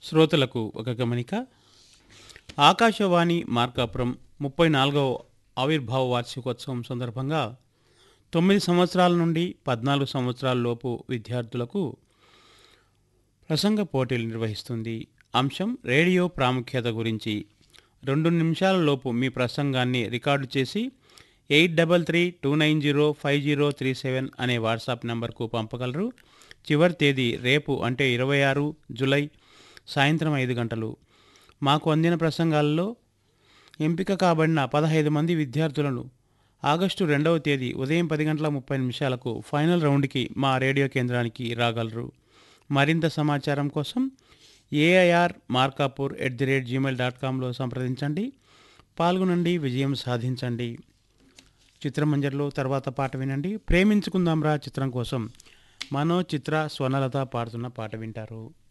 శ్రోతలకు ఒక గమనిక ఆకాశవాణి మార్కాపురం ముప్పై నాలుగవ ఆవిర్భావ వార్షికోత్సవం సందర్భంగా తొమ్మిది సంవత్సరాల నుండి పద్నాలుగు సంవత్సరాల లోపు విద్యార్థులకు ప్రసంగ పోటీలు నిర్వహిస్తుంది అంశం రేడియో ప్రాముఖ్యత గురించి రెండు నిమిషాల లోపు మీ ప్రసంగాన్ని రికార్డు చేసి eight double three two nine zero five zero three seven అనే వాట్సాప్ నంబర్కు పంపగలరు చివరి తేదీ రేపు అంటే ఇరవై ఆరు జులై సాయంత్రం ఐదు గంటలు మాకు అందిన ప్రసంగాలలో ఎంపిక కాబడిన పదహైదు మంది విద్యార్థులను ఆగస్టు రెండవ తేదీ ఉదయం పది గంటల ముప్పై నిమిషాలకు ఫైనల్ రౌండ్కి మా రేడియో కేంద్రానికి రాగలరు మరింత సమాచారం కోసం AIR Markapur at the rate gmail dot కామ్లో సంప్రదించండి పాల్గొనండి విజయం సాధించండి చిత్రమంజర్లో తర్వాత పాట వినండి ప్రేమించుకుందాంరా చిత్రం కోసం మనో చిత్ర స్వర్ణలత పాడుతున్న పాట వింటారు